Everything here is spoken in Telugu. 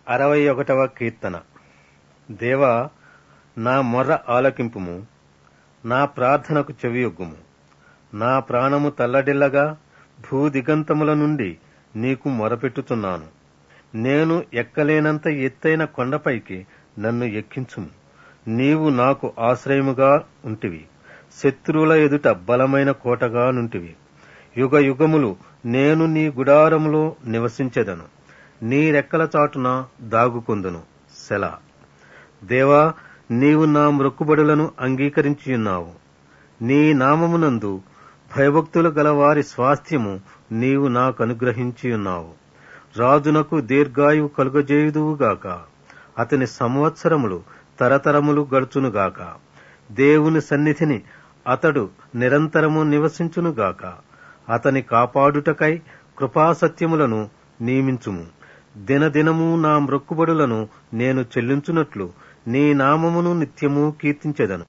అరవై ఒకటవ కీర్తన దేవా నా మొర్ర ఆలకింపుము నా ప్రార్థనకు చెవియొగ్గుము నా ప్రాణము తల్లడిల్లగా భూదిగంతముల నుండి నీకు మొరపెట్టుచున్నాను నేను ఎక్కలేనంత ఎత్తైన కొండపైకి నన్ను ఎక్కించుము నీవు నాకు ఆశ్రయముగా ఉంటివి శత్రువుల ఎదుట బలమైన కోటగా నుంటివి యుగ యుగములు నేను నీ గుడారములో నివసించెదను నీ రెక్కల చాటున దాగుకొందును సెలా దేవా నీవు నా మ్రొక్కుబడులను అంగీకరించియున్నావు నీ నామమునందు భయభక్తులు గల వారి స్వాస్థ్యము నీవు నాకు అనుగ్రహించియున్నావు రాజునకు దీర్ఘాయువు కలుగజేయుదువుగాక అతని సంవత్సరములు తరతరములు గడుచునుగాక దేవుని సన్నిధిని అతడు నిరంతరము నివసించునుగాక అతని కాపాడుటకై కృపాసత్యములను నియమించుము దినదినము నా మ్రొక్కుబడులను నేను చెల్లించునట్లు నీ నామమును నిత్యము కీర్తించెదను